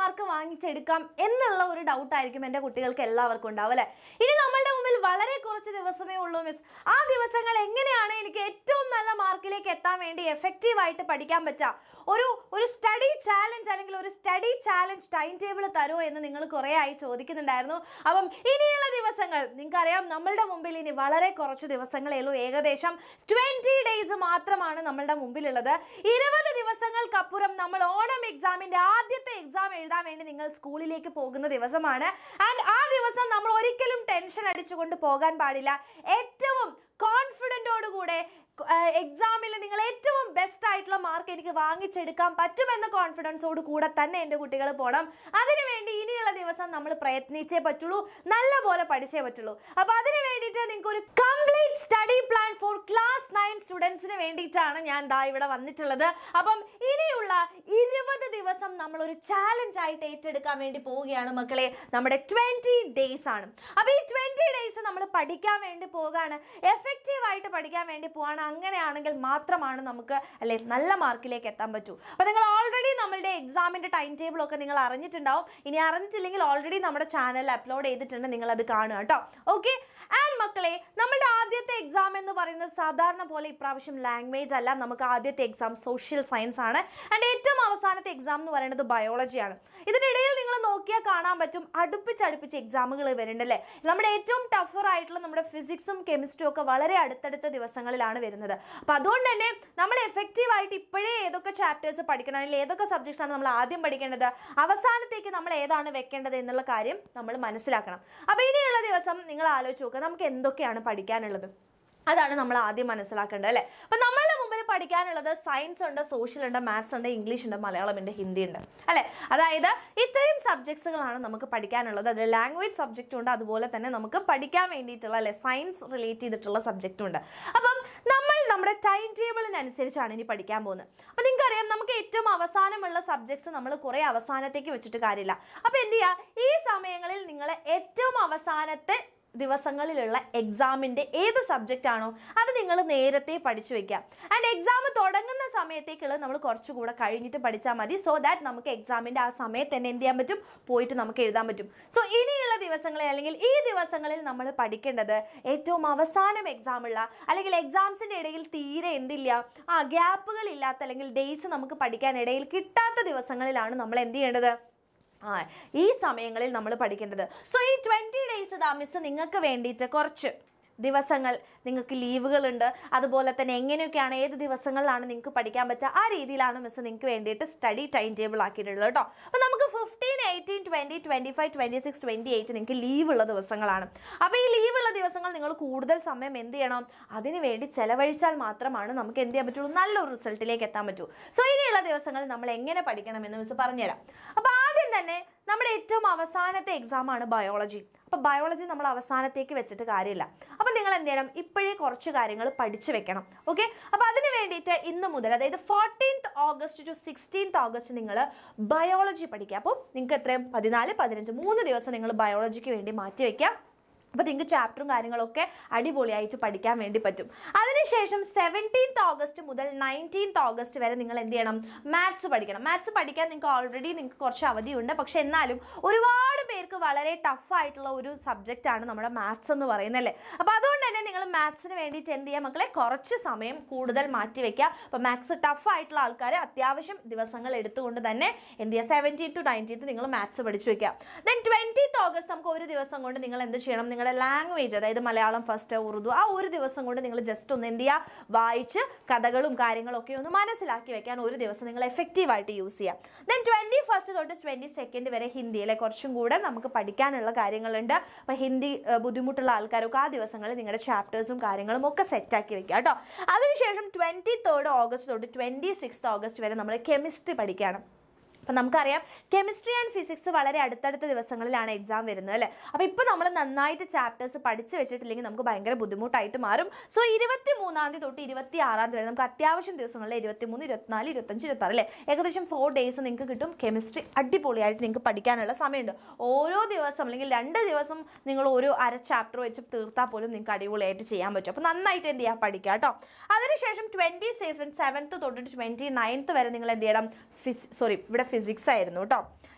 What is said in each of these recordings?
mark വാങ്ങിച്ചെടുക്കാം എന്നുള്ള ഒരു doubt ആയിരിക്കും എൻ്റെ കുട്ടികൾക്ക് എല്ലാവർക്കും ഉണ്ടാവും അല്ലേ ഇനി നമ്മളുടെ മുമ്പിൽ വളരെ കുറച്ച് ദിവസമേ ഉള്ളൂ മിസ് ആ ദിവസങ്ങൾ എങ്ങനെയാണ് എനിക്ക് ഏറ്റവും നല്ല മാർക്കിലേക്ക് എത്താൻ വേണ്ടി എഫക്റ്റീവ് ആയിട്ട് പഠിക്കാൻ പറ്റുക ഒരു ഒരു സ്റ്റഡി ചാലഞ്ച് അല്ലെങ്കിൽ ഒരു സ്റ്റഡി ചാലഞ്ച് ടൈം ടേബിൾ തരുമോ എന്ന് നിങ്ങൾ കുറേ ആയി ചോദിക്കുന്നുണ്ടായിരുന്നു അപ്പം ഇനിയുള്ള ദിവസങ്ങൾ നിങ്ങൾക്കറിയാം നമ്മളുടെ മുമ്പിൽ ഇനി വളരെ കുറച്ച് ദിവസങ്ങളേ ഉള്ളൂ ഏകദേശം ട്വൻറ്റി ഡേയ്സ് മാത്രമാണ് നമ്മളുടെ മുമ്പിലുള്ളത് ഇരുപത് ദിവസങ്ങൾക്കപ്പുറം നമ്മൾ ഓണം എക്സാമിൻ്റെ ആദ്യത്തെ എക്സാം എഴുതാൻ വേണ്ടി നിങ്ങൾ സ്കൂളിലേക്ക് പോകുന്ന ദിവസമാണ് ആൻഡ് ആ ദിവസം നമ്മൾ ഒരിക്കലും ടെൻഷൻ അടിച്ചുകൊണ്ട് പോകാൻ പാടില്ല ഏറ്റവും കോൺഫിഡൻറ്റോടുകൂടെ എക്സാമിൽ നിങ്ങൾ ഏറ്റവും ബെസ്റ്റ് ആയിട്ടുള്ള മാർക്ക് എനിക്ക് വാങ്ങിച്ചെടുക്കാൻ പറ്റുമെന്ന കോൺഫിഡൻസോട് കൂടെ തന്നെ എൻ്റെ കുട്ടികൾ പോകണം അതിനുവേണ്ടി ഇനിയുള്ള ദിവസം നമ്മൾ പ്രയത്നിച്ചേ പറ്റുള്ളൂ നല്ല പോലെ പഠിച്ചേ പറ്റുള്ളൂ അപ്പോൾ അതിന് വേണ്ടിയിട്ട് നിങ്ങൾക്ക് ഒരു complete study plan for class nine സ്റ്റുഡൻസിന് വേണ്ടിയിട്ടാണ് ഞാൻ ദാ ഇവിടെ വന്നിട്ടുള്ളത് അപ്പം ഇനിയുള്ള ഇരുപത് ദിവസം നമ്മൾ ഒരു ചാലഞ്ച് ആയിട്ട് ഏറ്റെടുക്കാൻ വേണ്ടി പോവുകയാണ് മക്കളെ നമ്മുടെ ട്വൻറ്റി ഡേയ്സ് ആണ് അപ്പോൾ ഈ ട്വൻറ്റി ഡേയ്സ് നമ്മൾ പഠിക്കാൻ വേണ്ടി പോവുകയാണ് എഫക്റ്റീവ് ആയിട്ട് പഠിക്കാൻ വേണ്ടി പോവാണ് അങ്ങനെയാണെങ്കിൽ മാത്രമാണ് നമുക്ക് അല്ലെ നല്ല മാർക്കിലേക്ക് എത്താൻ പറ്റൂ അപ്പോൾ നിങ്ങൾ ഓൾറെഡി നമ്മളുടെ എക്സാമിൻ്റെ ടൈം ടേബിൾ ഒക്കെ നിങ്ങൾ അറിഞ്ഞിട്ടുണ്ടാവും ഇനി അറിഞ്ഞിട്ടില്ലെങ്കിൽ ഓൾറെഡി നമ്മുടെ ചാനലിൽ അപ്ലോഡ് ചെയ്തിട്ടുണ്ട് നിങ്ങൾ അത് കാണുക കേട്ടോ ഓക്കെ ആൻഡ് മക്കളെ നമ്മളുടെ ആദ്യത്തെ എക്സാം എന്ന് പറയുന്നത് സാധാരണ പോലെ ഇപ്രാവശ്യം ലാംഗ്വേജ് അല്ല നമുക്ക് ആദ്യത്തെ എക്സാം സോഷ്യൽ സയൻസ് ആണ് ആൻഡ് ഏറ്റവും അവസാനത്തെ എക്സാം എന്ന് പറയുന്നത് ബയോളജിയാണ് ഇതിനിടയിൽ നിങ്ങൾ നോക്കിയാൽ കാണാൻ പറ്റും അടുപ്പിച്ചടുപ്പിച്ച് എക്സാമുകൾ വരുന്നുണ്ടല്ലേ നമ്മുടെ ഏറ്റവും ടഫർ ആയിട്ടുള്ള നമ്മുടെ ഫിസിക്സും കെമിസ്ട്രിയും ഒക്കെ വളരെ അടുത്തടുത്ത ദിവസങ്ങളിലാണ് വരുന്നത് അപ്പോൾ അതുകൊണ്ട് തന്നെ നമ്മൾ എഫക്റ്റീവ് ആയിട്ട് ഇപ്പോഴേ ഏതൊക്കെ ചാപ്റ്റേഴ്സ് പഠിക്കണം അല്ലെങ്കിൽ ഏതൊക്കെ സബ്ജക്ട്സ് ആണ് നമ്മൾ ആദ്യം പഠിക്കേണ്ടത് അവസാനത്തേക്ക് നമ്മൾ ഏതാണ് വെക്കേണ്ടത് എന്നുള്ള കാര്യം നമ്മൾ മനസ്സിലാക്കണം അപ്പോൾ ഇനിയുള്ള ദിവസം നിങ്ങൾ ആലോചിച്ച് നോക്കുക നമുക്ക് എന്തൊക്കെയാണ് പഠിക്കാനുള്ളത് അതാണ് നമ്മൾ ആദ്യം മനസ്സിലാക്കേണ്ടത് അല്ലേ അപ്പം നമ്മളുടെ മുമ്പിൽ പഠിക്കാനുള്ളത് സയൻസ് ഉണ്ട് സോഷ്യൽ ഉണ്ട് മാത്സ് ഉണ്ട് ഇംഗ്ലീഷ് ഉണ്ട് മലയാളം ഉണ്ട് ഹിന്ദി ഉണ്ട് അല്ലേ അതായത് ഇത്രയും സബ്ജക്ട്സുകളാണ് നമുക്ക് പഠിക്കാനുള്ളത് അതിൽ ലാംഗ്വേജ് സബ്ജക്റ്റും ഉണ്ട് അതുപോലെ തന്നെ നമുക്ക് പഠിക്കാൻ വേണ്ടിയിട്ടുള്ള അല്ലെ സയൻസ് റിലേറ്റ് ചെയ്തിട്ടുള്ള സബ്ജക്റ്റും ഉണ്ട് അപ്പം നമ്മൾ നമ്മുടെ ടൈം ടേബിളിനനുസരിച്ചാണ് ഇനി പഠിക്കാൻ പോകുന്നത് അപ്പം നിങ്ങൾക്കറിയാം നമുക്ക് ഏറ്റവും അവസാനമുള്ള സബ്ജക്ട്സ് നമ്മൾ കുറേ അവസാനത്തേക്ക് വെച്ചിട്ട് കാര്യമില്ല അപ്പോൾ എന്ത് ചെയ്യുക ഈ സമയങ്ങളിൽ നിങ്ങൾ ഏറ്റവും അവസാനത്തെ ദിവസങ്ങളിലുള്ള എക്സാമിൻ്റെ ഏത് സബ്ജക്റ്റ് ആണോ അത് നിങ്ങൾ നേരത്തെ പഠിച്ചു വെക്കുക ആൻഡ് എക്സാം തുടങ്ങുന്ന സമയത്തേക്കുള്ളത് നമ്മൾ കുറച്ചുകൂടെ കഴിഞ്ഞിട്ട് പഠിച്ചാൽ മതി സോ ദാറ്റ് നമുക്ക് എക്സാമിൻ്റെ ആ സമയത്ത് തന്നെ എന്ത് ചെയ്യാൻ പറ്റും പോയിട്ട് നമുക്ക് എഴുതാൻ പറ്റും സോ ഇനിയുള്ള ദിവസങ്ങളിൽ അല്ലെങ്കിൽ ഈ ദിവസങ്ങളിൽ നമ്മൾ പഠിക്കേണ്ടത് ഏറ്റവും അവസാനം എക്സാം ഉള്ള അല്ലെങ്കിൽ എക്സാംസിൻ്റെ ഇടയിൽ തീരെ എന്തില്ല ആ ഗ്യാപ്പുകൾ ഇല്ലാത്ത അല്ലെങ്കിൽ ഡേയ്സ് നമുക്ക് പഠിക്കാൻ ഇടയിൽ കിട്ടാത്ത ദിവസങ്ങളിലാണ് നമ്മൾ എന്ത് ചെയ്യേണ്ടത് ആ ഈ സമയങ്ങളിൽ നമ്മൾ പഠിക്കേണ്ടത് സോ ഈ ട്വൻറ്റി ഡേയ്സ് ഇതാ മിസ് നിങ്ങൾക്ക് വേണ്ടിയിട്ട് കുറച്ച് ദിവസങ്ങൾ നിങ്ങൾക്ക് ലീവുകളുണ്ട് അതുപോലെ തന്നെ എങ്ങനെയൊക്കെയാണ് ഏത് ദിവസങ്ങളിലാണ് നിങ്ങൾക്ക് പഠിക്കാൻ പറ്റുക ആ രീതിയിലാണ് മിസ് നിങ്ങൾക്ക് വേണ്ടിയിട്ട് സ്റ്റഡി ടൈം ടേബിൾ ആക്കിയിട്ടുള്ളത് കേട്ടോ അപ്പോൾ നമുക്ക് fifteen eighteen twenty twenty five twenty six twenty eight നിങ്ങൾക്ക് ലീവുള്ള ദിവസങ്ങളാണ് അപ്പോൾ ഈ ലീവുള്ള ദിവസങ്ങൾ നിങ്ങൾ കൂടുതൽ സമയം എന്ത് ചെയ്യണം അതിന് വേണ്ടി ചെലവഴിച്ചാൽ മാത്രമാണ് നമുക്ക് എന്ത് ചെയ്യാൻ പറ്റുള്ളൂ നല്ലൊരു റിസൾട്ടിലേക്ക് എത്താൻ പറ്റൂ സോ ഇനിയുള്ള ദിവസങ്ങളിൽ നമ്മൾ എങ്ങനെ പഠിക്കണമെന്ന് മിസ് പറഞ്ഞുതരാം അപ്പോൾ ആദ്യം തന്നെ നമ്മുടെ ഏറ്റവും അവസാനത്തെ എക്സാമാണ് ബയോളജി അപ്പോൾ ബയോളജി നമ്മൾ അവസാനത്തേക്ക് വെച്ചിട്ട് കാര്യമില്ല അപ്പോൾ നിങ്ങൾ എന്ത് ചെയ്യണം ഇപ്പോഴേ കുറച്ച് കാര്യങ്ങൾ പഠിച്ചു വെക്കണം ഓക്കെ അപ്പോൾ അതിന് വേണ്ടിയിട്ട് ഇന്ന് മുതൽ അതായത് fourteenth August to sixteenth August നിങ്ങൾ ബയോളജി പഠിക്കുക അപ്പോൾ നിങ്ങൾക്ക് എത്രയും പതിനാല് പതിനഞ്ച് മൂന്ന് ദിവസം നിങ്ങൾ ബയോളജിക്ക് വേണ്ടി മാറ്റി വയ്ക്കുക അപ്പോൾ നിങ്ങൾക്ക് ചാപ്റ്ററും കാര്യങ്ങളൊക്കെ അടിപൊളിയായിട്ട് പഠിക്കാൻ വേണ്ടി പറ്റും അതിനുശേഷം സെവൻറ്റീൻത്ത് ഓഗസ്റ്റ് മുതൽ നയൻറ്റീൻത്ത് ഓഗസ്റ്റ് വരെ നിങ്ങൾ എന്ത് ചെയ്യണം മാത്സ് പഠിക്കണം മാത്സ് പഠിക്കാൻ നിങ്ങൾക്ക് ഓൾറെഡി നിങ്ങൾക്ക് കുറച്ച് അവധിയുണ്ട് പക്ഷേ എന്നാലും ഒരുപാട് പേർക്ക് വളരെ ടഫ് ആയിട്ടുള്ള ഒരു സബ്ജക്റ്റ് ആണ് നമ്മുടെ മാത്സ് എന്ന് പറയുന്നത് അല്ലേ അപ്പോൾ അതുകൊണ്ട് തന്നെ നിങ്ങൾ മാത്സിന് വേണ്ടിയിട്ട് എന്ത് ചെയ്യുക മക്കളെ കുറച്ച് സമയം കൂടുതൽ മാറ്റി വെക്കുക അപ്പോൾ മാത്സ് ടഫ് ആയിട്ടുള്ള ആൾക്കാർ അത്യാവശ്യം ദിവസങ്ങൾ എടുത്തുകൊണ്ട് തന്നെ എന്ത് ചെയ്യുക സെവൻറ്റീൻ ടു നയൻറ്റീൻത്ത് നിങ്ങൾ മാത്സ് പഠിച്ചു വെക്കുക ദെൻ ട്വൻറ്റീത്ത് ഓഗസ്റ്റ് നമുക്ക് ഒരു ദിവസം കൊണ്ട് നിങ്ങൾ എന്ത് ചെയ്യണം നിങ്ങളുടെ ലാംഗ്വേജ് അതായത് മലയാളം ഫസ്റ്റ് ഉറുദു ആ ഒരു ദിവസം കൊണ്ട് നിങ്ങൾ ജസ്റ്റ് ഒന്ന് എന്ത് ചെയ്യുക വായിച്ച് കഥകളും കാര്യങ്ങളൊക്കെ ഒന്ന് മനസ്സിലാക്കി വെക്കാൻ ഒരു ദിവസം നിങ്ങൾ എഫക്റ്റീവായിട്ട് യൂസ് ചെയ്യാം ദെൻ ട്വൻറ്റി ഫസ്റ്റ് തൊട്ട് ട്വൻറ്റി സെക്കൻഡ് വരെ ഹിന്ദിയിലെ കുറച്ചും കൂടെ നമുക്ക് പഠിക്കാനുള്ള കാര്യങ്ങളുണ്ട് അപ്പോൾ ഹിന്ദി ഏഹ്, ബുദ്ധിമുട്ടുള്ള ആൾക്കാരൊക്കെ ആ ദിവസങ്ങളിൽ നിങ്ങളുടെ ചാപ്റ്റേഴ്സും കാര്യങ്ങളും ഒക്കെ സെറ്റാക്കി വെക്കുക കേട്ടോ അതിനുശേഷം ട്വൻറ്റി തേർഡ് ഓഗസ്റ്റ് തൊട്ട് ട്വൻറ്റി സിക്സ് ഓഗസ്റ്റ് വരെ നമ്മൾ കെമിസ്ട്രി പഠിക്കുകയാണ് അപ്പം നമുക്കറിയാം കെമിസ്ട്രി ആൻഡ് ഫിസിക്സ് വളരെ അടുത്തടുത്ത ദിവസങ്ങളിലാണ് എക്സാം വരുന്നത് അല്ലേ അപ്പോൾ ഇപ്പോൾ നമ്മൾ നന്നായിട്ട് ചാപ്റ്റേഴ്സ് പഠിച്ചു വെച്ചിട്ടില്ലെങ്കിൽ നമുക്ക് ഭയങ്കര ബുദ്ധിമുട്ടായിട്ട് മാറും സോ ഇരുപത്തി മൂന്നാം തീയതി തൊട്ട് ഇരുപത്തി ആറാം തീയതി വരെ നമുക്ക് അത്യാവശ്യം ദിവസങ്ങളിൽ ഇരുപത്തി മൂന്ന് ഇരുപത്തിനാല് ഇരുപത്തഞ്ച് ഇരുപത്താറ് അല്ലേ ഏകദേശം ഫോർ ഡേയ്സ് നിങ്ങൾക്ക് കിട്ടും കെമിസ്ട്രി അടിപൊളിയായിട്ട് നിങ്ങൾക്ക് പഠിക്കാനുള്ള സമയമുണ്ട് ഓരോ ദിവസം അല്ലെങ്കിൽ രണ്ട് ദിവസം നിങ്ങൾ ഓരോ അര ചാപ്റ്റർ വെച്ച് തീർത്താൽ പോലും നിങ്ങൾക്ക് അടിപൊളിയായിട്ട് ചെയ്യാൻ പറ്റും അപ്പോൾ നന്നായിട്ട് എന്ത് ചെയ്യുക പഠിക്കുക കേട്ടോ അതിനുശേഷം ട്വൻറ്റി സെവൻ സെവൻത്ത് തൊട്ടിട്ട് ട്വൻറ്റി നയൻത്ത് വരെ നിങ്ങൾ എന്ത് ചെയ്യണം ഫിസ് സോറി ഇവിടെ ഫിസിക്സ് ആയിരുന്നു കേട്ടോ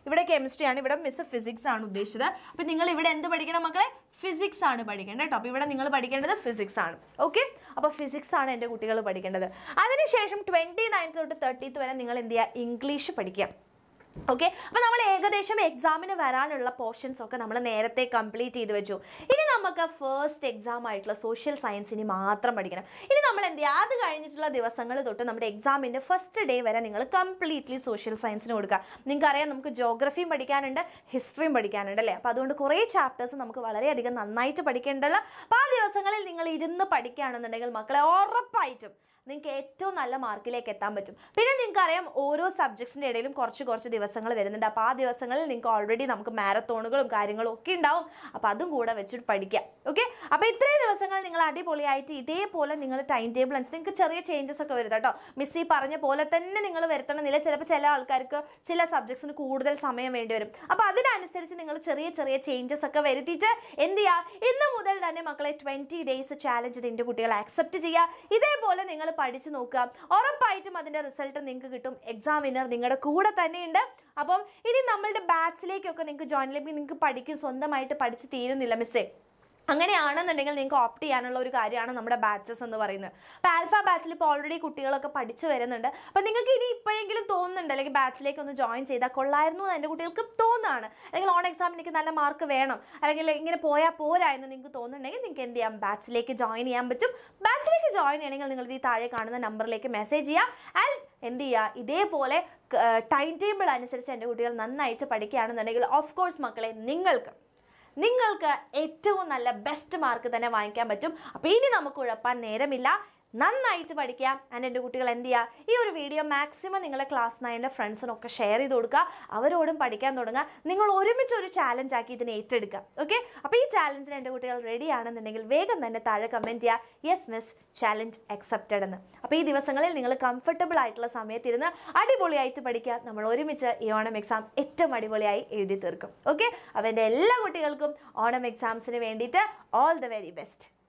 ഇവിടെ കെമിസ്ട്രി ആണ് ഇവിടെ മിസ് ഫിസിക്സ് ആണ് ഉദ്ദേശിച്ചത് അപ്പോൾ നിങ്ങൾ ഇവിടെ എന്ത് പഠിക്കണം മക്കളെ ഫിസിക്സ് ആണ് പഠിക്കേണ്ടത് കേട്ടോ അപ്പോൾ ഇവിടെ നിങ്ങൾ പഠിക്കേണ്ടത് ഫിസിക്സ് ആണ് ഓക്കെ അപ്പോൾ ഫിസിക്സ് ആണ് എൻ്റെ കുട്ടികൾ പഠിക്കേണ്ടത് അതിനുശേഷം ട്വൻറ്റി നയൻത്ത് തൊട്ട് തേർട്ടീത്ത് വരെ നിങ്ങൾ എന്ത് ചെയ്യുക ഇംഗ്ലീഷ് പഠിക്കുക ഓക്കെ അപ്പോൾ നമ്മൾ ഏകദേശം എക്സാമിന് വരാനുള്ള പോർഷൻസ് ഒക്കെ നമ്മൾ നേരത്തെ കംപ്ലീറ്റ് ചെയ്ത് വെച്ചു ഇനി നമുക്ക് ഫസ്റ്റ് എക്സാം ആയിട്ടുള്ള സോഷ്യൽ സയൻസ് ഇനി മാത്രം പഠിക്കണം ഇനി നമ്മൾ എന്ത് ചെയ്യുക അത് കഴിഞ്ഞിട്ടുള്ള ദിവസങ്ങൾ തൊട്ട് നമ്മുടെ എക്സാമിൻ്റെ ഫസ്റ്റ് ഡേ വരെ നിങ്ങൾ കംപ്ലീറ്റ്ലി സോഷ്യൽ സയൻസിന് കൊടുക്കുക നിങ്ങൾക്കറിയാം നമുക്ക് ജോഗ്രഫിയും പഠിക്കാനുണ്ട് ഹിസ്റ്ററിയും പഠിക്കാനുണ്ട് അല്ലേ അപ്പോൾ അതുകൊണ്ട് കുറേ ചാപ്റ്റേഴ്സ് നമുക്ക് വളരെയധികം നന്നായിട്ട് പഠിക്കേണ്ടല്ലോ അപ്പോൾ ആ ദിവസങ്ങളിൽ നിങ്ങൾ ഇരുന്ന് പഠിക്കുകയാണെന്നുണ്ടെങ്കിൽ മക്കളെ ഉറപ്പായിട്ടും നിങ്ങൾക്ക് ഏറ്റവും നല്ല മാർക്കിലേക്ക് എത്താൻ പറ്റും പിന്നെ നിങ്ങൾക്ക് അറിയാം ഓരോ സബ്ജക്ട്സിൻ്റെ ഇടയിലും കുറച്ച് കുറച്ച് ദിവസങ്ങൾ വരുന്നുണ്ട് അപ്പോൾ ആ ദിവസങ്ങളിൽ നിങ്ങൾക്ക് ഓൾറെഡി നമുക്ക് മാരത്തോണുകളും കാര്യങ്ങളും ഒക്കെ ഉണ്ടാവും അപ്പോൾ അതും കൂടെ വെച്ചിട്ട് പഠിക്കാം ഓക്കെ അപ്പോൾ ഇത്രയും ദിവസങ്ങൾ നിങ്ങൾ അടിപൊളിയായിട്ട് ഇതേപോലെ നിങ്ങൾ ടൈം ടേബിൾ അനുസരിച്ച് നിങ്ങൾക്ക് ചെറിയ ചേഞ്ചസ് ഒക്കെ വരും കേട്ടോ മിസ്സി പറഞ്ഞ പോലെ തന്നെ നിങ്ങൾ വരുത്തണമെന്നില്ല ചിലപ്പോൾ ചില ആൾക്കാർക്ക് ചില സബ്ജക്ട്സിന് കൂടുതൽ സമയം വേണ്ടി വരും അപ്പോൾ അതിനനുസരിച്ച് നിങ്ങൾ ചെറിയ ചെറിയ ചേഞ്ചസ് ഒക്കെ വരുത്തിയിട്ട് എന്ത് ചെയ്യുക ഇന്ന് മുതൽ തന്നെ മക്കളെ ട്വൻറ്റി ഡേയ്സ് ചാലഞ്ച് നിൻ്റെ കുട്ടികൾ ആക്സെപ്റ്റ് ചെയ്യുക ഇതേപോലെ നിങ്ങൾ പഠിച്ചു നോക്കുക ഉറപ്പായിട്ടും അതിൻ്റെ റിസൾട്ട് നിങ്ങൾക്ക് കിട്ടും എക്സാം വിന്നർ നിങ്ങളുടെ കൂടെ തന്നെയുണ്ട് അപ്പം ഇനി നമ്മളുടെ ബാച്ചിലേക്കൊക്കെ നിങ്ങൾക്ക് ജോയിൻ ചെയ്യുമ്പോൾ നിങ്ങൾക്ക് പഠിക്കും സ്വന്തമായിട്ട് പഠിച്ച് തീരുന്നില്ല മിസ്സേ അങ്ങനെയാണെന്നുണ്ടെങ്കിൽ നിങ്ങൾക്ക് ഓപ്റ്റ് ചെയ്യാനുള്ള ഒരു കാര്യമാണ് നമ്മുടെ ബാച്ചസ് എന്ന് പറയുന്നത് അപ്പോൾ ആൽഫ ബാച്ചിൽ ഇപ്പോൾ ഓൾറെഡി കുട്ടികളൊക്കെ പഠിച്ചു വരുന്നുണ്ട് അപ്പോൾ നിങ്ങൾക്ക് ഇനി ഇപ്പോഴെങ്കിലും തോന്നുന്നുണ്ട് അല്ലെങ്കിൽ ബാച്ചിലേക്ക് ഒന്ന് ജോയിൻ ചെയ്താൽ കൊള്ളായിരുന്നു എന്ന് എൻ്റെ കുട്ടികൾക്ക് തോന്നുകയാണ് അല്ലെങ്കിൽ ഓൺ എക്സാമിന് എനിക്ക് നല്ല മാർക്ക് വേണം അല്ലെങ്കിൽ ഇങ്ങനെ പോയാൽ പോരാ എന്ന് നിങ്ങൾക്ക് തോന്നുന്നുണ്ടെങ്കിൽ നിങ്ങൾക്ക് എന്ത് ചെയ്യാം ബാച്ചിലേക്ക് ജോയിൻ ചെയ്യാൻ പറ്റും ബാച്ചിലേക്ക് ജോയിൻ ചെയ്യണമെങ്കിൽ നിങ്ങൾ ഈ താഴെ കാണുന്ന നമ്പറിലേക്ക് മെസ്സേജ് ചെയ്യുക ആൻഡ് എന്ത് ചെയ്യുക ഇതേപോലെ ടൈം ടേബിൾ അനുസരിച്ച് എൻ്റെ കുട്ടികൾ നന്നായിട്ട് പഠിക്കുകയാണെന്നുണ്ടെങ്കിൽ ഓഫ് കോഴ്സ് മക്കളെ നിങ്ങൾക്ക് നിങ്ങൾക്ക് ഏറ്റവും നല്ല ബെസ്റ്റ് മാർക്ക് തന്നെ വാങ്ങിക്കാൻ പറ്റും അപ്പോൾ ഇനി നമുക്ക് ഉഴപ്പാൻ നേരമില്ല നന്നായിട്ട് പഠിക്കുക ആൻഡ് എൻ്റെ കുട്ടികൾ എന്ത് ചെയ്യുക ഈ ഒരു വീഡിയോ മാക്സിമം നിങ്ങളെ ക്ലാസ് നയൻ്റെ ഫ്രണ്ട്സിനൊക്കെ ഷെയർ ചെയ്ത് കൊടുക്കുക അവരോടും പഠിക്കാൻ തുടങ്ങുക നിങ്ങൾ ഒരുമിച്ച് ഒരു ചാലഞ്ച് ആക്കി ഇതിനെ ഏറ്റെടുക്കുക ഓക്കെ അപ്പോൾ ഈ ചാലഞ്ചിന് എൻ്റെ കുട്ടികൾ റെഡി ആണെന്നുണ്ടെങ്കിൽ വേഗം തന്നെ താഴെ കമൻറ്റ് ചെയ്യുക യെസ് മിസ് ചാലഞ്ച് അക്സെപ്റ്റഡ് എന്ന് അപ്പോൾ ഈ ദിവസങ്ങളിൽ നിങ്ങൾ കംഫർട്ടബിൾ ആയിട്ടുള്ള സമയത്തിരുന്ന് അടിപൊളിയായിട്ട് പഠിക്കുക നമ്മൾ ഒരുമിച്ച് ഈ ഓണം എക്സാം ഏറ്റവും അടിപൊളിയായി എഴുതി തീർക്കും ഓക്കെ അപ്പോൾ എൻ്റെ എല്ലാ കുട്ടികൾക്കും ഓണം എക്സാംസിന് വേണ്ടിയിട്ട് ഓൾ ദ വെരി ബെസ്റ്റ്